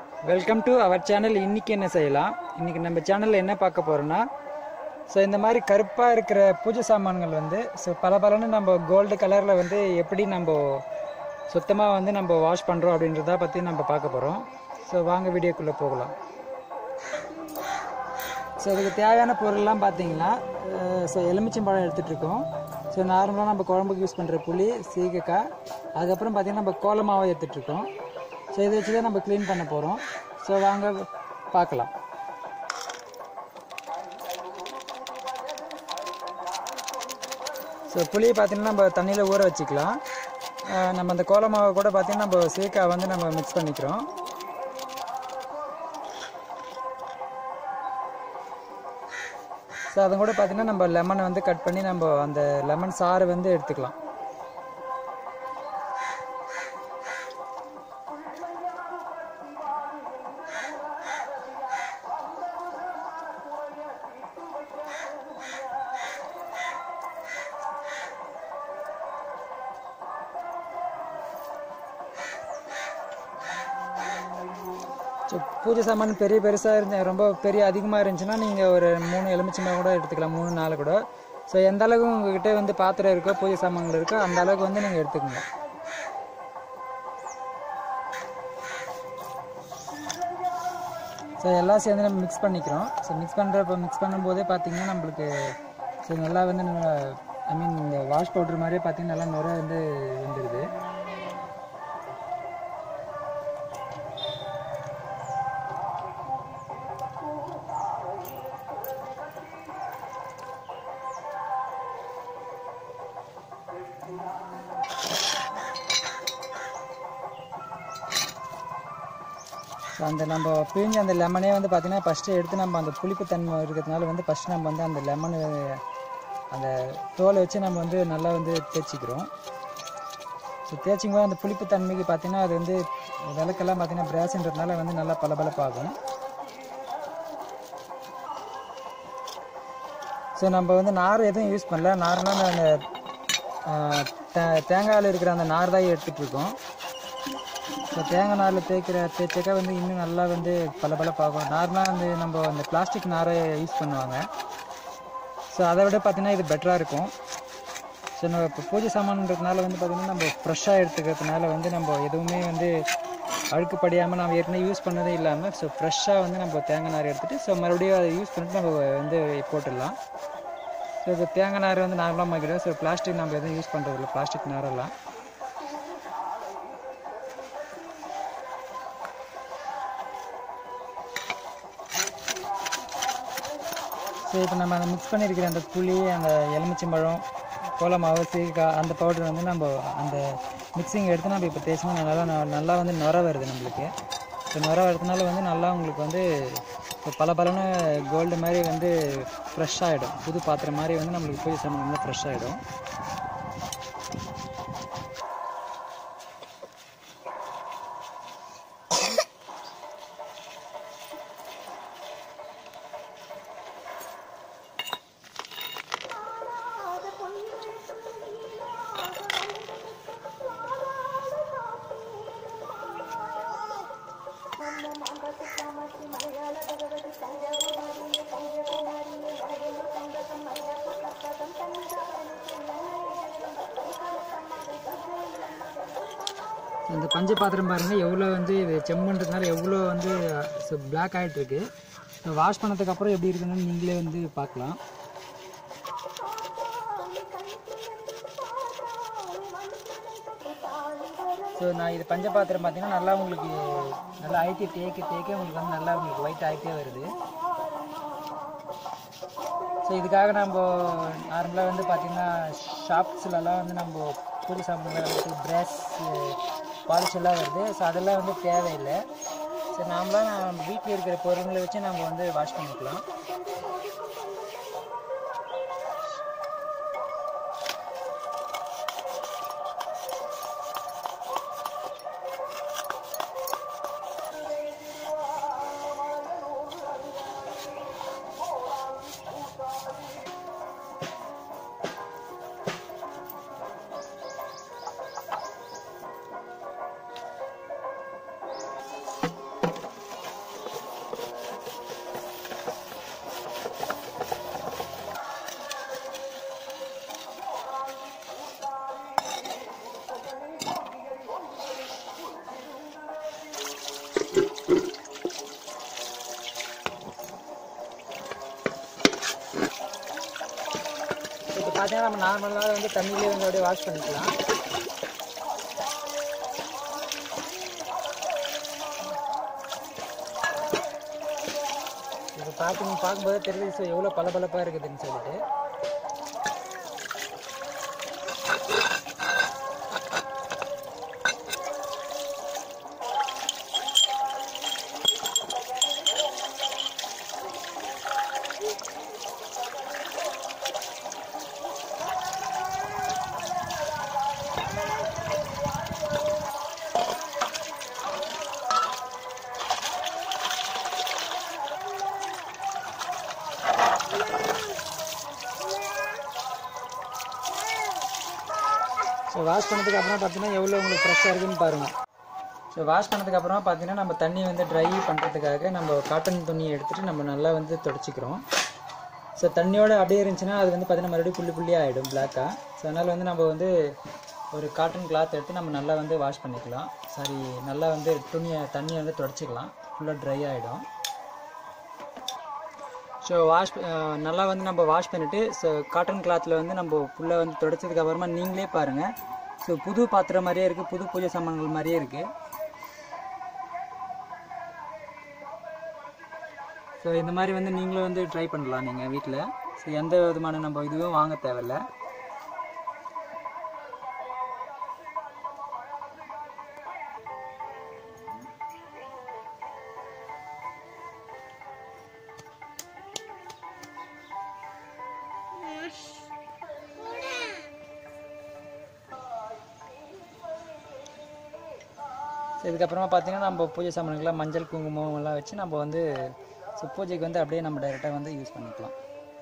welcome to our channel இன்னைக்கு என்ன செய்யலாம் இன்னைக்கு நம்ம சேனலில் என்ன பார்க்க போறோம்னா ஸோ இந்த மாதிரி கருப்பாக இருக்கிற பூஜை சாமான்கள் வந்து ஸோ பல பலன்னு நம்ம கோல்டு கலரில் வந்து எப்படி நம்ம சுத்தமாக வந்து நம்ம வாஷ் பண்ணுறோம் அப்படின்றத பற்றி நம்ம பார்க்க போகிறோம் ஸோ வாங்க வீடியோக்குள்ளே போகலாம் ஸோ இதுக்கு தேவையான பொருள்லாம் பார்த்தீங்கன்னா ஸோ எலுமிச்சம்பழம் எடுத்துகிட்டு இருக்கோம் ஸோ நார்மலாக நம்ம குழம்புக்கு யூஸ் பண்ணுற புளி சீகக்காய் அதுக்கப்புறம் பார்த்தீங்கன்னா நம்ம கோல மாவை எடுத்துகிட்டு இருக்கோம் ஸோ இதை வச்சு தான் நம்ம க்ளீன் பண்ண போகிறோம் ஸோ வாங்க பார்க்கலாம் ஸோ புளியை பார்த்தீங்கன்னா நம்ம தண்ணியில் ஊற வச்சுக்கலாம் அஹ் நம்ம அந்த கோல மாவை கூட பார்த்தீங்கன்னா நம்ம சீக்காய் வந்து நம்ம மிக்ஸ் பண்ணிக்கிறோம் ஸோ அதை கூட பார்த்தீங்கன்னா நம்ம லெமனை வந்து கட் பண்ணி நம்ம அந்த லெமன் சாறு வந்து எடுத்துக்கலாம் ஸோ பூஜை சாமான் பெரிய பெருசாக இருந்து ரொம்ப பெரிய அதிகமாக இருந்துச்சுன்னா நீங்கள் ஒரு மூணு எலுமிச்சம்பழம் கூட எடுத்துக்கலாம் மூணு நாலு கூட ஸோ எந்த அளவுக்கு உங்ககிட்ட வந்து பாத்திரம் இருக்கோ பூஜை சாமான்கள் இருக்கோ அந்த அளவுக்கு வந்து நீங்கள் எடுத்துக்கோங்க ஸோ எல்லாம் சேர்ந்து நம்ம மிக்ஸ் பண்ணிக்கிறோம் ஸோ மிக்ஸ் பண்ணுறப்ப மிக்ஸ் பண்ணும்போதே பார்த்தீங்கன்னா நம்மளுக்கு ஸோ நல்லா வந்து ஐ மீன் இந்த வாஷ் பவுடர் மாதிரியே பார்த்தீங்கன்னா நல்லா நுர வந்து வந்துடுது ஸோ அந்த நம்ம பிழிஞ்ச அந்த லெமனே வந்து பார்த்தீங்கன்னா ஃபஸ்ட்டு எடுத்து நம்ம அந்த புளிப்பு தன்மை இருக்கிறதுனால வந்து ஃபஸ்ட்டு நம்ம வந்து அந்த லெமனு அந்த தோலை வச்சு நம்ம வந்து நல்லா வந்து தேய்ச்சிக்கிறோம் ஸோ தேய்ச்சிக்கும் போது அந்த புளிப்பு தன்மைக்கு பார்த்தீங்கன்னா அது வந்து விளக்கெல்லாம் பார்த்தீங்கன்னா பிராஸ்ன்றதுனால வந்து நல்லா பளபளப்பாகும் ஸோ நம்ம வந்து நார் எதுவும் யூஸ் பண்ணல நார்மலாக அந்த ஆஹ், தே- தேங்காயில் இருக்கிற அந்த நார் தான் எடுத்துகிட்டு இருக்கோம் ஸோ தேங்காய் நாரில் தேய்க்கிற தேய்ச்சக்கா வந்து இன்னும் நல்லா வந்து பளபளப்பாகும் நார்மலாக வந்து நம்ம அந்த பிளாஸ்டிக் நாரை யூஸ் பண்ணுவாங்க ஸோ அதை விட பார்த்தீங்கன்னா இது பெட்டராக இருக்கும் ஸோ நம்ம இப்போ பூஜை சாமான்ன்றதுனால வந்து பார்த்திங்கன்னா நம்ம ஃப்ரெஷ்ஷாக எடுத்துக்கிறதுனால வந்து நம்ம எதுவுமே வந்து அழுக்கு படியாமல் நம்ம ஏற்கனவே யூஸ் பண்ணதே இல்லாமல் ஸோ ஃப்ரெஷ்ஷாக வந்து நம்ம தேங்காய் நார் எடுத்துகிட்டு ஸோ மறுபடியும் அதை யூஸ் பண்ணிட்டு நம்ம வந்து போட்டுடலாம் ஸோ இப்போ தேங்காய் நார் வந்து நார்மலாக மாக்கிடும் ஸோ பிளாஸ்டிக் நம்ம எதுவும் யூஸ் பண்ணுறதில்ல பிளாஸ்டிக் நாரெல்லாம் ஸோ இப்போ நம்ம அந்த மிக்ஸ் பண்ணியிருக்கிற அந்த புளி அந்த எலுமிச்சம்பழம் கோல மாவு சீக்காய் அந்த பவுடர் வந்து நம்ம அந்த மிக்சிங் எடுத்து நம்ம இப்போ தேய்ச்சோம்னா நல்லா ந- நல்லா வந்து நுர வருது நம்மளுக்கு ஸோ நுர வரதுனால வந்து நல்லா உங்களுக்கு வந்து இப்போ பல பலன்னு கோல்டு மாதிரி வந்து ஃப்ரெஷ் ஆகிடும் புது பாத்திரம் மாதிரி வந்து நம்மளுக்கு பூஜை சாமான் வந்து ஃப்ரெஷ் ஆகிடும் இந்த பஞ்ச பாத்திரம் பாருங்கள் எவ்வளோ வந்து இது செம்முன்றதுனால எவ்வளோ வந்து பிளாக் ஆகிட்டு இருக்கு வாஷ் பண்ணதுக்கு அப்புறம் எப்படி இருக்குன்னு நீங்களே வந்து பார்க்கலாம் ஸோ நான் இது பஞ்ச பாத்திரம் பார்த்தீங்கன்னா நல்லா உங்களுக்கு நல்லா ஆயிட்டே தேய்க்க தேய்க்க உங்களுக்கு வந்து நல்லா உங்களுக்கு ஒயிட் ஆகிட்டே வருது ஸோ இதுக்காக நம்ம நார்மலாக வந்து பார்த்திங்கன்னா ஷாப்ஸ்லலாம் வந்து நம்ம பூஜை சாமான்கள் வந்து ப்ரஷ் பாலிஷ் எல்லாம் வருது ஸோ அதெல்லாம் வந்து தேவையில்லை ஸோ நாமளாக நம்ம வீட்டில் இருக்கிற பொருட்களை வச்சு நம்ம வந்து வாஷ் பண்ணிக்கலாம் பார்த்தீங்கன்னா நம்ம நார்மலாக வந்து தண்ணியிலே வந்து அப்படியே வாஷ் பண்ணிக்கலாம் இப்போ பார்த்து பார்க்கும்போது தெரியுது ஸோ எவ்வளோ பளபளப்பாக இருக்குதுன்னு சொல்லிட்டு ஸோ வாஷ் பண்ணதுக்கு அப்புறம் பார்த்தீங்கன்னா எவ்வளோ உங்களுக்கு ஃப்ரெஷ்ஷாக இருக்குன்னு பாருங்கள் ஸோ வாஷ் பண்ணதுக்கு அப்புறமா பார்த்தீங்கன்னா நம்ம தண்ணி வந்து ட்ரை பண்ணுறதுக்காக நம்ம காட்டன் துணியை எடுத்துகிட்டு நம்ம நல்லா வந்து தொடச்சிக்கிறோம் ஸோ தண்ணியோட அப்படியே இருந்துச்சுன்னா அது வந்து பார்த்தீங்கன்னா மறுபடியும் புள்ளி புள்ளியாக ஆகிடும் பிளாக்காக ஸோ அதனால் வந்து நம்ம வந்து ஒரு காட்டன் கிளாத் எடுத்து நம்ம நல்லா வந்து வாஷ் பண்ணிக்கலாம் சாரி நல்லா வந்து துணியை தண்ணியை வந்து தொடச்சிக்கலாம் ஃபுல்லாக ட்ரை ஆகிடும் ஸோ வாஷ் நல்லா வந்து நம்ம வாஷ் பண்ணிவிட்டு ஸோ காட்டன் கிளாத்தில் வந்து நம்ம ஃபுல்லாக வந்து தொடச்சதுக்கு அப்புறமா நீங்களே பாருங்கள் ஸோ புது பாத்திரம் மாதிரியே இருக்குது புது பூஜை சாமான்கள் மாதிரியே இருக்குது ஸோ இந்த மாதிரி வந்து நீங்களும் வந்து ட்ரை பண்ணலாம் நீங்கள் வீட்டில் ஸோ எந்த விதமான நம்ம இதுவும் வாங்க தேவையில்ல ஸோ இதுக்கப்புறமா பார்த்தீங்கன்னா நம்ம பூஜை சாமான்கள்லாம் மஞ்சள் குங்குமம் எல்லாம் வச்சு நம்ம வந்து ஸோ பூஜைக்கு வந்து அப்படியே நம்ம டைரெக்டாக வந்து யூஸ் பண்ணிக்கலாம்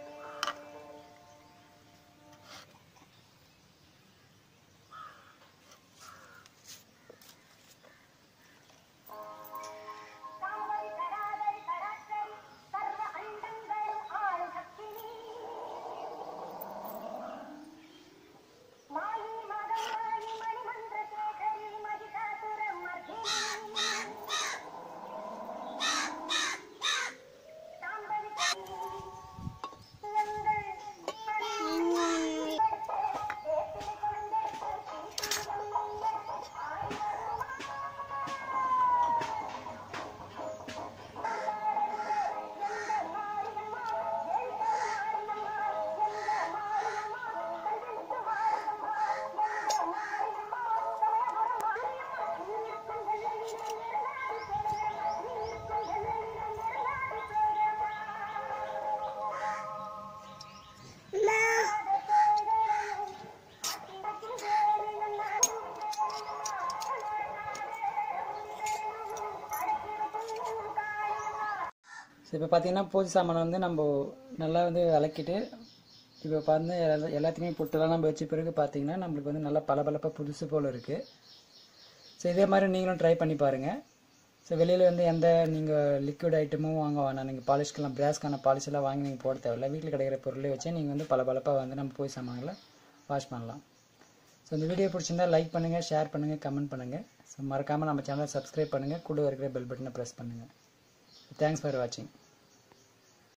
ஸோ இப்போ பார்த்தீங்கன்னா பூஜை சாமானை வந்து நம்ம நல்லா வந்து விளக்கிட்டு இப்போ வந்து எல்லா- எல்லாத்தையுமே பொட்டெல்லாம் நம்ம வச்ச பிறகு பார்த்தீங்கன்னா நம்மளுக்கு வந்து நல்லா பளபளப்பாக புதுசு போல் இருக்குது ஸோ இதே மாதிரி நீங்களும் ட்ரை பண்ணி பாருங்கள் ஸோ வெளியில் வந்து எந்த நீங்கள் லிக்விட் ஐட்டமும் வாங்க வேணாம் நீங்கள் பாலிஷ்க்கெல்லாம் பிராஸ்க்கான பாலிஷ் எல்லாம் வாங்கி நீங்கள் போட தேவையில்ல வீட்டில் கிடைக்கிற பொருளை வச்சு நீங்கள் வந்து பளபளப்பாக வந்து நம்ம பூஜை சாமான்களை வாஷ் பண்ணலாம் ஸோ இந்த வீடியோ பிடிச்சிருந்தா லைக் பண்ணுங்கள் ஷேர் பண்ணுங்கள் கமெண்ட் பண்ணுங்கள் ஸோ மறக்காமல் நம்ம சேனலை சப்ஸ்கிரைப் பண்ணுங்கள் கூட இருக்கிற பெல் பட்டனை ப்ரெஸ் பண்ணுங்கள் தேங்க்ஸ் ஃபார் வாட்சிங்